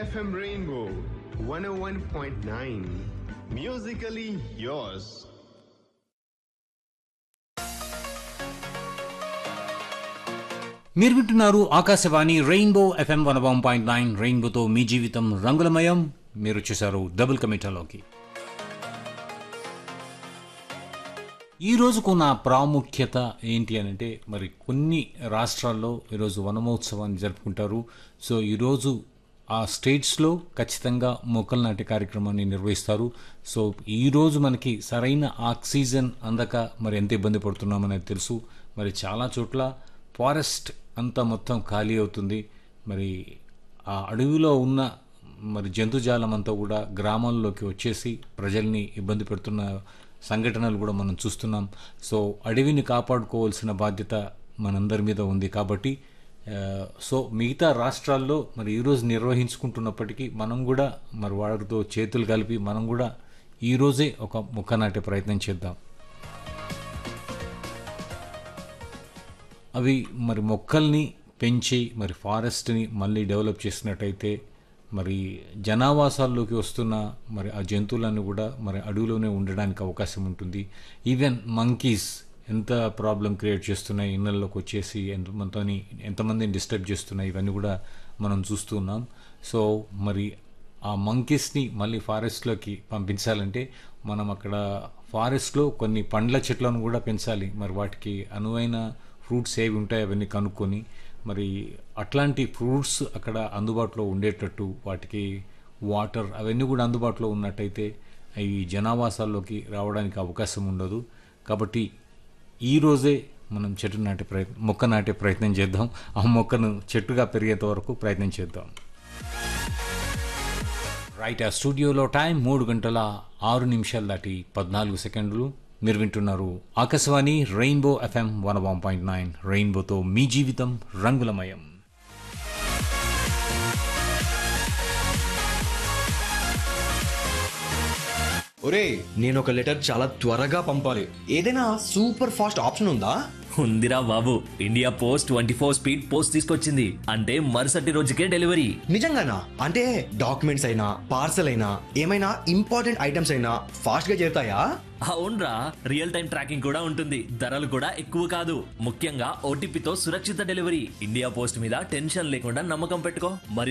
FM Rainbow 101.9. Musically yours. మీరు వింటున్నారు Akashvani rainbow FM one one point nine రెయిన్బోతో మీ జీవితం రంగులమయం మీరు వచ్చేసారు డబుల్ కమిటాలోకి ఈ రోజుకున్న ప్రాముఖ్యత ఏంటి అని అంటే మరి కొన్ని రాష్ట్రాల్లో ఈరోజు వనమహోత్సవాన్ని జరుపుకుంటారు సో ఈరోజు ఆ స్టేట్స్లో ఖచ్చితంగా మొక్కలు నాటే కార్యక్రమాన్ని నిర్వహిస్తారు సో ఈరోజు మనకి సరైన ఆక్సిజన్ అందక మరి ఎంత ఇబ్బంది పడుతున్నామనేది తెలుసు మరి చాలా చోట్ల ఫారెస్ట్ అంతా మొత్తం ఖాళీ అవుతుంది మరి ఆ అడవిలో ఉన్న మరి జంతుజాలం అంతా కూడా గ్రామాల్లోకి వచ్చేసి ప్రజల్ని ఇబ్బంది పెడుతున్న సంఘటనలు కూడా మనం చూస్తున్నాం సో అడవిని కాపాడుకోవాల్సిన బాధ్యత మనందరి మీద ఉంది కాబట్టి ఆ, సో మిగతా రాష్ట్రాల్లో మరి ఈరోజు నిర్వహించుకుంటున్నప్పటికీ మనం కూడా మరి వారితో చేతులు కలిపి మనం కూడా ఈరోజే ఒక మొక్క నాటే ప్రయత్నం చేద్దాం అవి మరి మొక్కల్ని పెంచి మరి ఫారెస్ట్ని మళ్ళీ డెవలప్ చేసినట్టయితే మరి జనావాసాల్లోకి వస్తున్న మరి ఆ జంతువులన్నీ కూడా మరి అడవిలోనే ఉండడానికి అవకాశం ఉంటుంది ఈవెన్ మంకీస్ ఎంత ప్రాబ్లం క్రియేట్ చేస్తున్నాయి ఇళ్ళల్లోకి వచ్చేసి ఎంతమందిని ఎంతమందిని డిస్టర్బ్ చేస్తున్నాయి ఇవన్నీ కూడా మనం చూస్తున్నాం సో మరి ఆ మంకీస్ని మళ్ళీ ఫారెస్ట్లోకి పంపించాలంటే మనం అక్కడ ఫారెస్ట్లో కొన్ని పండ్ల చెట్లను కూడా పెంచాలి మరి వాటికి అనువైన ఫ్రూట్స్ ఏవి ఉంటాయి అవన్నీ కనుక్కొని మరి అట్లాంటి ఫ్రూట్స్ అక్కడ అందుబాటులో ఉండేటట్టు వాటికి వాటర్ అవన్నీ కూడా అందుబాటులో ఉన్నట్టయితే అవి జనావాసాల్లోకి రావడానికి అవకాశం ఉండదు కాబట్టి ఈ రోజే మనం చెట్టు నాటే ప్రయత్నం మొక్క నాటే ప్రయత్నం చేద్దాం ఆ మొక్కను చెట్టుగా పెరిగేంత వరకు ప్రయత్నం చేద్దాం రైట్ ఆ స్టూడియోలో టైం మూడు గంటల ఆరు నిమిషాలు దాటి పద్నాలుగు సెకండ్లు మీరు వింటున్నారు Akashvani rainbow FM one one point nine రెయిన్బోతో మీ జీవితం రంగులమయం ఒరే నేను ఒక లెటర్ చాలా త్వరగా పంపాలి ఏదైనా సూపర్ ఫాస్ట్ ఆప్షన్ ఉందా ఉందిరా బాబు India post twenty four speed post తీసుకొచ్చింది అంటే మరుసటి రోజుకే డెలివరీ నిజంగానా అంటే డాక్యుమెంట్స్ అయినా పార్సల్ అయినా ఏమైనా ఇంపార్టెంట్ ఐటమ్స్ అయినా ఫాస్ట్ గా చేరుతాయా అవునరా రియల్ టైం ట్రాకింగ్ కూడా ఉంటుంది ధరలు కూడా ఎక్కువ కాదు ముఖ్యంగా ఓటీపీతో సురక్షిత డెలివరీ ఇండియా పోస్ట్ మీద టెన్షన్ లేకుండా నమ్మకం పెట్టుకో మరి